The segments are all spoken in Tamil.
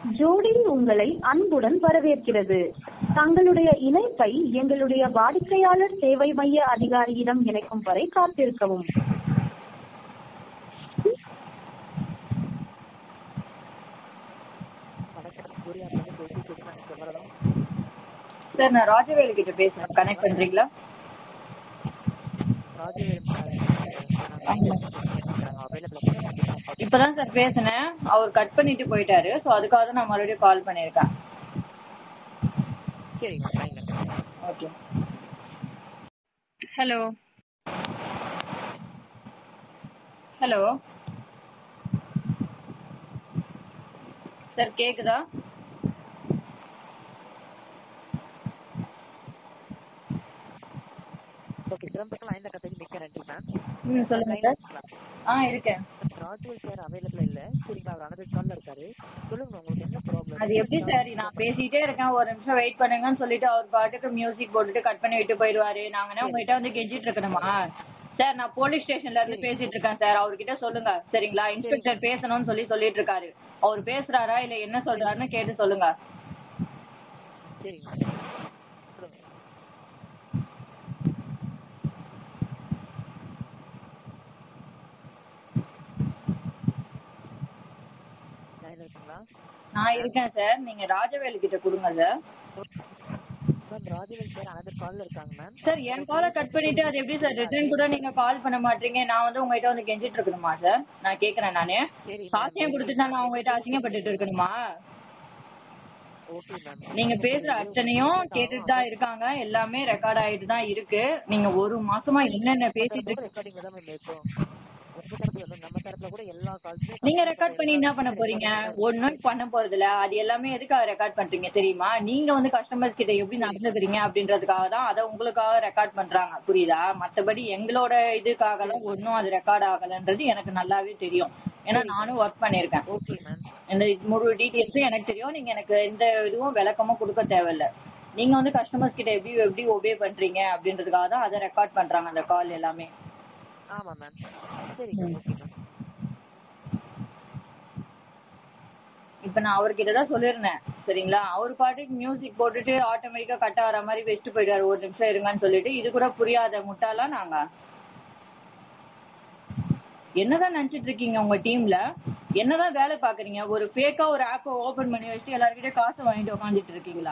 ஜோடி உங்களை அன்புடன் வரவேற்கிறது தங்களுடைய இணைப்பை எங்களுடைய வாடிக்கையாளர் சேவை மைய அதிகாரியிடம் இணைக்கும் வரை காத்திருக்கவும் சார் நான் ராஜவேலு கிட்ட பேசுறேன் கனெக்ட் பண்றீங்களா இப்பதான் சார் பேசினேன் அவர் கட் பண்ணிட்டு போயிட்டாரு ஸோ அதுக்காக தான் நான் மறுபடியும் கால் பண்ணியிருக்கேன் ஓகே ஹலோ ஹலோ சார் கேக்குதா ஓகே சிறந்த லைன்ல கதைக்கு மிக்க நன்றி மேம் ம் சொல்லுங்க சார் ஆ இருக்கேன் ராஜுவல் சார் அவைலபிள் இல்ல சரிங்களா அவர் அனதர் கால்ல இருக்காரு சொல்லுங்க உங்களுக்கு என்ன ப்ராப்ளம் அது எப்படி சார் நான் பேசிட்டே இருக்கேன் ஒரு நிமிஷம் வெயிட் பண்ணுங்கன்னு சொல்லிட்டு அவர் பாட்டுக்கு மியூசிக் போட்டுட்டு கட் பண்ணி விட்டு போயிடுவாரு நாங்கன்னா உங்ககிட்ட வந்து கெஞ்சிட்டு இருக்கணுமா சார் நான் போலீஸ் ஸ்டேஷன்ல இருந்து பேசிட்டு இருக்கேன் சார் அவர்கிட்ட சொல்லுங்க சரிங்களா இன்ஸ்பெக்டர் பேசணும்னு சொல்லி சொல்லிட்டு இருக்காரு அவர் பேசுறாரா இல்ல என்ன சொல்றாருன்னு கேட்டு சொல்லுங்க சரிங்க சொல்லுங்க லைன்ல இருக்கீங்களா நான் இருக்கேன் சார் நீங்க ராஜவேலு கிட்ட கொடுங்க sir ma'am Rajavel sir another கால்ல இருக்காங்க மேம் சார் என் காலை கட் பண்ணிட்டு அது எப்படி சார் ரிட்டர்ன் கூட நீங்க கால் பண்ண மாட்டீங்க நான் வந்து உங்ககிட்ட வந்து கெஞ்சிட்டு இருக்கணுமா சார் நான் கேக்குறேன் நானு சரி காசையும் கொடுத்துட்டு நான் உங்ககிட்ட அசிங்கப்பட்டுட்டு இருக்கணுமா ஓகே மேம் நீங்க பேசுற அத்தனையும் கேட்டுட்டு தான் இருக்காங்க எல்லாமே ரெக்கார்ட் ஆயிட்டு தான் இருக்கு நீங்க ஒரு மாசமா என்னென்ன பேசிட்டு இருக்கு ரெக்கார்டிங் தான் மேம் இருக்கும் உங்க தரப்புல வந்து நம்ம தரப்புல கூட எல்லா கால்ஸுமே நீங்க ரெக்கார்ட் பண்ணி என்ன பண்ண போறீங்க ஒண்ணும் பண்ண போறது இல்ல அது எல்லாமே எதுக்காக ரெக்கார்ட் பண்றீங்க தெரியுமா நீங்க வந்து கஸ்டமர்ஸ் கிட்ட எப்படி நடந்துக்கிறீங்க அப்படின்றதுக்காக தான் அதை உங்களுக்காக ரெக்கார்ட் பண்றாங்க புரியுதா மத்தபடி எங்களோட இதுக்காகலாம் ஒன்றும் அது ரெக்கார்ட் ஆகலன்றது எனக்கு நல்லாவே தெரியும் ஏன்னா நானும் ஒர்க் பண்ணியிருக்கேன் ஓகே மேம் இந்த முழு டீட்டெயில்ஸும் எனக்கு தெரியும் நீங்க எனக்கு எந்த இதுவும் விளக்கமும் கொடுக்க தேவையில்ல நீங்க வந்து கஸ்டமர்ஸ் கிட்ட எப்படி எப்படி ஒபே பண்றீங்க அப்படின்றதுக்காக தான் அதை ரெக்கார்ட் பண்றாங்க அந்த கால் எல்லாமே ஆமா மேம் சரிங்க ஓகே மேம் இப்ப நான் அவர்கிட்ட தான் சொல்லியிருந்தேன் சரிங்களா அவர் பாட்டுக்கு மியூசிக் போட்டுட்டு ஆட்டோமேட்டிக்கா கட் ஆகிற மாதிரி வச்சுட்டு போயிட்டாரு ஒரு நிமிஷம் இருங்கன்னு சொல்லிட்டு இது கூட புரியாத முட்டாளா நாங்க என்னதான் நினைச்சிட்டு இருக்கீங்க உங்க டீம்ல என்னதான் வேலை பாக்குறீங்க ஒரு ஃபேக்கா ஒரு ஆப்பை ஓபன் பண்ணி வச்சுட்டு எல்லார்கிட்ட காசு வாங்கிட்டு உட்காந்துட்டு இருக்கீங்களா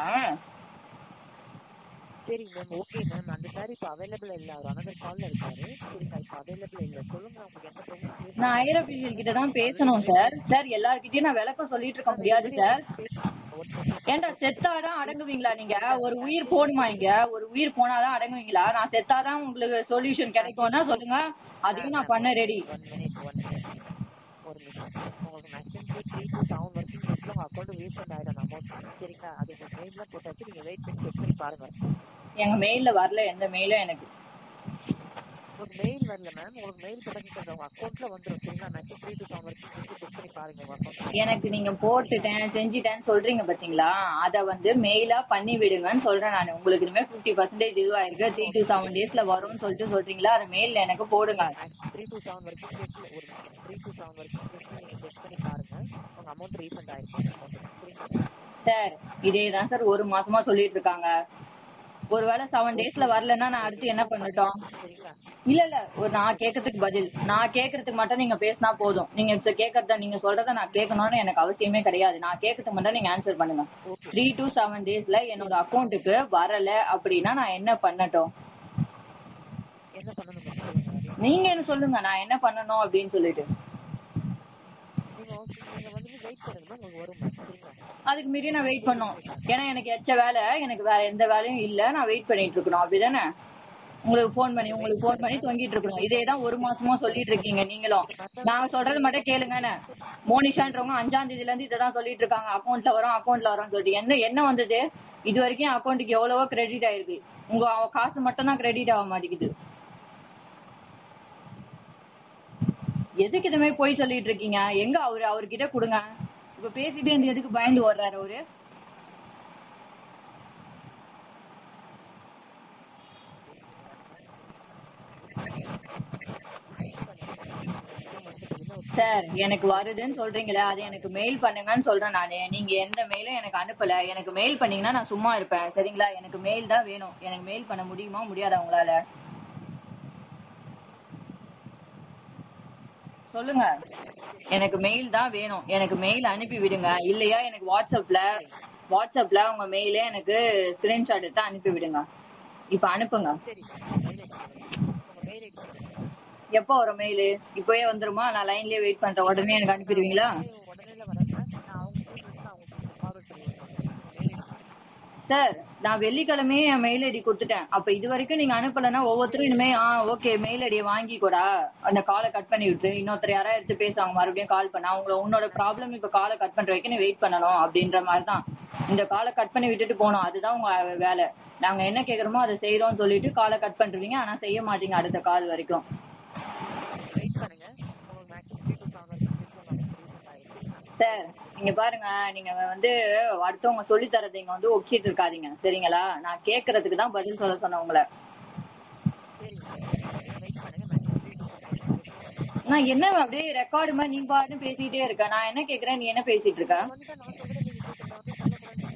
சரிங்க மேம் ஓகே மேம் அந்த சார் இப்போ அவைலபிள் இல்ல அவர் அனதர் கால்ல இருக்காரு சரிங்களா இப்போ அவைலபிள் இல்ல சொல்லுங்க உங்களுக்கு என்ன ப்ராப்ளம் நான் ஹையர் அபிஷியல் கிட்ட தான் பேசணும் சார் சார் எல்லார்கிட்டயும் நான் விளக்கம் சொல்லிட்டு இருக்க முடியாது சார் ஏன்டா செத்தாதான் அடங்குவீங்களா நீங்க ஒரு உயிர் போகணுமா இங்க ஒரு உயிர் போனாதான் அடங்குவீங்களா நான் செத்தாதான் உங்களுக்கு சொல்யூஷன் கிடைக்கும்னா சொல்லுங்க அதையும் நான் பண்ண ready one minute one minute ஒரு நிமிஷம் உங்களுக்கு maximum three to seven working டேஸ்ல உங்க அக்கௌண்ட் ரீஃபண்ட் ஆயிடும் அமௌண்ட் சரிங்களா அது உங்க மெயில்ல போட்டாச்சு நீங்க வெயிட் பண்ணி செக் பண்ணி பாருங்க எங்க மெயில்ல வரல எந்த மெயிலும் எனக்கு உங்களுக்கு மெயில் வரல மேம் உங்களுக்கு மெயில் போட்டாச்சு உங்க அக்கௌண்ட்ல வந்துடும் சரிங்களா maximum three to seven working டேஸ்ல செக் பண்ணி பாருங்க உங்க அக்கௌண்ட் எனக்கு நீங்க போட்டுட்டேன் செஞ்சுட்டேன்னு சொல்றீங்க பாத்தீங்களா அத வந்து மெயிலா பண்ணி விடுங்கன்னு சொல்றேன் நான் உங்களுக்கு இனிமே ஃபிஃப்டி பர்சன்டேஜ் இதுவாயிருக்கு த்ரீ டு செவன் டேஸ்ல வரும்னு சொல்லிட்டு சொல்றீங்களா அதை மெயில்ல எனக்கு போடுங்க த்ரீ டு செவன் ஒர்க்கிங் டேஸ்ல ஒரு த்ரீ டு செவன் ஒர்க்கிங் டேஸ்ல நீங்க செக் பண்ணி பாருங்க உங்க அமௌண்ட் ரீஃபண்ட் ஆயிருக்கும் சரிங்களா சார் இதே தான் சார் ஒரு மாசமா சொல்லிட்டு இருக்காங்க ஒருவேளை செவன் டேஸ்ல வரலன்னா நான் அடுத்து என்ன பண்ணட்டும் சரிங்களா இல்ல இல்ல ஒரு நான் கேட்கறதுக்கு பதில் நான் கேட்கறதுக்கு மட்டும் நீங்க பேசினா போதும் நீங்க இப்ப கேட்கறத நீங்க சொல்றத நான் கேட்கணும்னு எனக்கு அவசியமே கிடையாது நான் கேட்கறதுக்கு மட்டும் நீங்க ஆன்சர் பண்ணுங்க ஓகே த்ரீ டு செவன் டேஸ்ல என்னோட அக்கௌண்ட்டுக்கு வரல அப்படின்னா நான் என்ன பண்ணட்டும் என்ன பண்ணணும் மேம் சொல்லுங்க நீங்க என்ன சொல்லுங்க நான் என்ன பண்ணணும் அப்படின்னு சொல்லிட்டு நீங்க okay, நீங்க வந்து வெயிட் பண்ணுங்க மேம் உங்களுக்கு வரும் மேம் சரிங்களா அதுக்கு மீறி நான் வெயிட் பண்ணோம் ஏன்னா எனக்கு எச்ச வேலை எனக்கு வேற எந்த வேலையும் இல்ல நான் வெயிட் பண்ணிட்டு இருக்கணும் அப்படிதானே உங்களுக்கு ஃபோன் பண்ணி உங்களுக்கு ஃபோன் பண்ணி தொங்கிட்டு இருக்கணும் இதே தான் ஒரு மாசமா சொல்லிட்டு இருக்கீங்க நீங்களும் நான் சொல்றது மட்டும் கேளுங்கன்னு மோனிஷான்றவங்க அஞ்சாம் தேதியில இருந்து இதை தான் சொல்லிட்டு இருக்காங்க அக்கௌண்ட்ல வரும் அக்கௌண்ட்ல வரும்னு சொல்லிட்டு என்ன என்ன வந்தது இது வரைக்கும் அக்கௌண்ட்டுக்கு எவ்வளவோ கிரெடிட் ஆயிருக்கு உங்க அவ- காசு மட்டும் தான் கிரெடிட் ஆக மாட்டேங்குது எதுக்கு இதுமே போய் சொல்லிட்டு இருக்கீங்க எங்க அவரு அவர்கிட்ட கொடுங்க இப்ப பேசிட்டே இருந்து எதுக்கு பயந்து ஓடுறாரு அவரு சார் சார் எனக்கு வருதுன்னு சொல்றீங்களே அது எனக்கு மெயில் பண்ணுங்கன்னு சொல்றேன் நானு நீங்க எந்த மெயிலும் எனக்கு அனுப்பல எனக்கு மெயில் பண்ணீங்கன்னா நான் சும்மா இருப்பேன் சரிங்களா எனக்கு மெயில் தான் வேணும் எனக்கு மெயில் பண்ண முடியுமா முடியாதா உங்களால சொல்லுங்க எனக்கு மெயில் தான் வேணும் எனக்கு மெயில் அனுப்பி விடுங்க இல்லையா எனக்கு வாட்ஸ்அப்ல வாட்ஸ்அப்ல உங்க மெயிலே எனக்கு ஸ்கிரீன்ஷாட் எடுத்து அனுப்பி விடுங்க இப்ப அனுப்புங்க சரி மெயில் ஐடி உங்க மெயில் ஐடி எப்போ வரும் மெயில் இப்போயே வந்துருமா நான் லைன்லயே வெயிட் பண்றேன் உடனே எனக்கு அனுப்பிடுவீங்களா உடனே வரேன் சார் நான் அவங்க டீட்டெயில்ஸ் நான் உங்களுக்கு ஃபார்வர்ட் பண்ணிடுறேன் மெயில் ஐடி சார் நான் வெள்ளிக்கிழமையே என் மெயில் ஐடி கொடுத்துட்டேன் அப்ப இது வரைக்கும் நீங்க அனுப்பலைன்னா ஒவ்வொருத்தரும் இனிமே ஆ ஓகே மெயில் ஐடியை வாங்கிக்கூடா அந்த காலை கட் பண்ணி விட்டு இன்னொருத்தர் யாராவது எடுத்து பேசுவாங்க மறுபடியும் கால் பண்ணா உங்களை உன்னோட ப்ராப்ளம் இப்ப காலை கட் பண்ற வரைக்கும் நீ வெயிட் பண்ணணும் அப்படின்ற மாதிரி தான் இந்த காலை கட் பண்ணி விட்டுட்டு போகணும் அதுதான் உங்க வேலை நாங்க என்ன கேக்குறோமோ அதை செய்யறோம்னு சொல்லிட்டு காலை கட் பண்றீங்க ஆனா செய்ய மாட்டீங்க அடுத்த கால் வரைக்கும் வெயிட் பண்ணுங்க உங்களுக்கு மேக்ஸிமம் த்ரீ டு செவன் வரைக்கும் ரீசெண்ட் ஆயிடுச்சு சார் நீங்க பாருங்க நீங்க வந்து அடுத்தவங்க சொல்லி தரதை இங்க வந்து ஒப்பிச்சிட்டு இருக்காதீங்க சரிங்களா நான் கேக்குறதுக்கு தான் பதில் சொல்ல சொன்னேன் உங்களை சரி வெயிட் பண்ணுங்க மேக்ஸிமம் த்ரீ டு செவன் நான் என்ன அப்படியே ரெக்கார்டு மாதிரி நீ பாட்டு பேசிட்டே இருக்க நான் என்ன கேக்குறேன் நீ என்ன பேசிட்டு இருக்க வந்து நான் சொல்றதை நீங்க கேட்கல வந்து சொல்ல போறேன்னு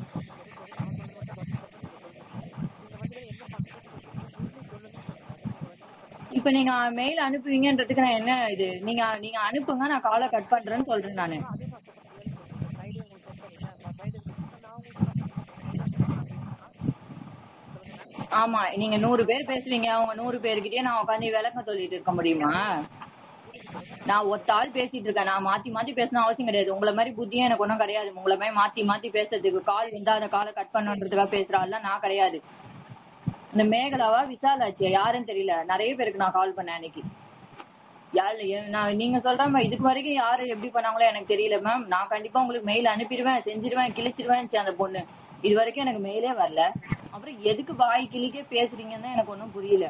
இப்ப நீங்க மெயில் அனுப்புவீங்கன்றதுக்கு நான் என்ன இது நீங்க நீங்க அனுப்புங்க நான் காலை கட் பண்றேன்னு சொல்றேன் நானு அதே மாதிரி ஃப்ரைடே உங்களுக்கு சென்ட் பண்ணிட்டேன் ஃப்ரைடே நான் உங்களுக்கு ஆமா நீங்க நூறு பேர் பேசுவீங்க அவங்க நூறு பேர்கிட்டயே நான் உட்காந்து விளக்கம் சொல்லிட்டு இருக்க முடியுமா நான் ஒத்த ஆள் பேசிட்டு இருக்கேன் நான் மாத்தி மாத்தி பேசணும் அவசியம் கிடையாது உங்களை மாதிரி புத்தியும் எனக்கு ஒன்றும் கிடையாது உங்களை மாதிரி மாத்தி மாத்தி பேசுறதுக்கு கால் வந்தா அந்த காலை கட் பண்ணுன்றதுக்காக பேசுற ஆள்லாம் நான் கிடையாது இந்த மேகலாவா விசாலாச்சியா யாருன்னு தெரியல நிறைய பேருக்கு நான் கால் பண்ணேன் அன்னைக்கு யாரு எ- நான் நீங்க சொல்ற மாதிரி இதுக்கு வரைக்கும் யாரு எப்படி பண்ணாங்களோ எனக்கு தெரியல மேம் நான் கண்டிப்பா உங்களுக்கு மெயில் அனுப்பிடுவேன் செஞ்சிருவேன் கிழிச்சிருவேன் அந்த பொண்ணு இது வரைக்கும் எனக்கு மெயிலே வரல அப்புறம் எதுக்கு வாய் கிளிக்கே பேசுறீங்கன்னு தான் எனக்கு ஒன்றும் புரியல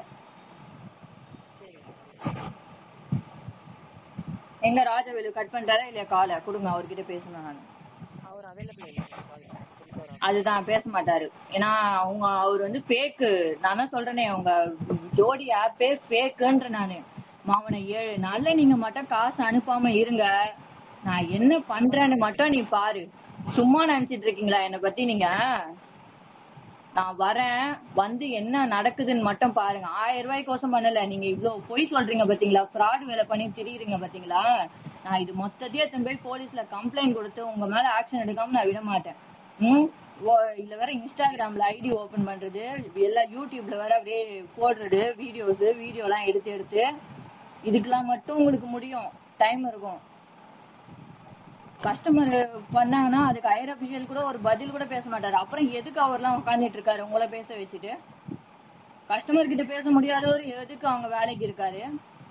எங்க ராஜவேலு கட் பண்றாரா இல்லையா காலை கொடுங்க அவர்கிட்ட பேசணும் நான் அவர் அவைலபிள் இல்லை கால் திருப்பி வரும் அதுதான் பேச மாட்டாரு ஏன்னா அவங்க அவர் வந்து ஃபேக்கு நான் தான் சொல்றேனே உங்க ஜோடி ஆப்பே ஃபேக்குன்ற நானு மாவனை ஏழு நாள்ல நீங்க மட்டும் காசு அனுப்பாம இருங்க நான் என்ன பண்றேன்னு மட்டும் நீ பாரு சும்மா நினைச்சிட்டு இருக்கீங்களா என்னை பத்தி நீங்க நான் வரேன் வந்து என்ன நடக்குதுன்னு மட்டும் பாருங்க ஆயிரம் ரூபாய்க்கோசம் பண்ணல நீங்க இவ்ளோ பொய் சொல்றீங்க பாத்தீங்களா ஃப்ராட் வேலை பண்ணி திரியுறீங்க பாத்தீங்களா நான் இது மொத்தத்தையே எடுத்துன்னு போய் போலீஸ்ல கம்ப்ளைண்ட் கொடுத்து உங்க மேல ஆக்ஷன் எடுக்காம நான் விட மாட்டேன் ம் ஓ இதுல வேற இன்ஸ்டாகிராம்ல ஐடி ஓபன் பண்றது எல்லாம் யூடியூப்ல வேற அப்படியே போடுறது வீடியோஸ் வீடியோலாம் எடுத்து எடுத்து இதுக்கெல்லாம் மட்டும் உங்களுக்கு முடியும் டைம் இருக்கும் கஸ்டமர் பண்ணாங்கன்னா அதுக்கு ஹையர் அபிஷியல் கூட ஒரு பதில் கூட பேச மாட்டாரு அப்புறம் எதுக்கு அவர்லாம் உட்காந்துட்டு இருக்காரு உங்களை பேச வச்சுட்டு கஸ்டமர் கிட்ட பேச முடியாதவர் எதுக்கு அவங்க வேலைக்கு இருக்காரு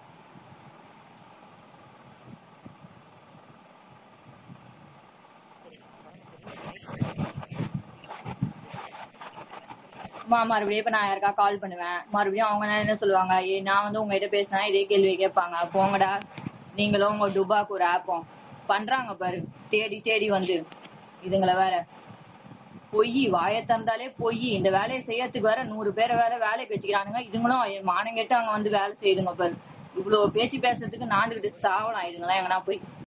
மா மறுபடியும் இப்ப நான் யாருக்கா கால் பண்ணுவேன் மறுபடியும் அவங்க என்ன சொல்லுவாங்க ஏ நான் வந்து உங்ககிட்ட பேசினா இதே கேள்வி கேட்பாங்க போங்கடா நீங்களும் உங்க டுபாக்கு ஒரு ஆப்பும் பண்றாங்க பாரு தேடி தேடி வந்து இதுங்கள வேற பொய் வாயை திறந்தாலே பொய் இந்த வேலையை செய்யறதுக்கு வேற நூறு பேரை வேற வேலைக்கு வச்சுக்கிறானுங்க இதுங்களும் மானங்கெட்டு அங்க வந்து வேலை செய்யுதுங்க பாரு இவ்வளவு பேச்சு பேசுறதுக்கு நாண்டுகிட்டு சாவலாம் இதுங்களாம் எங்கன்னா போய்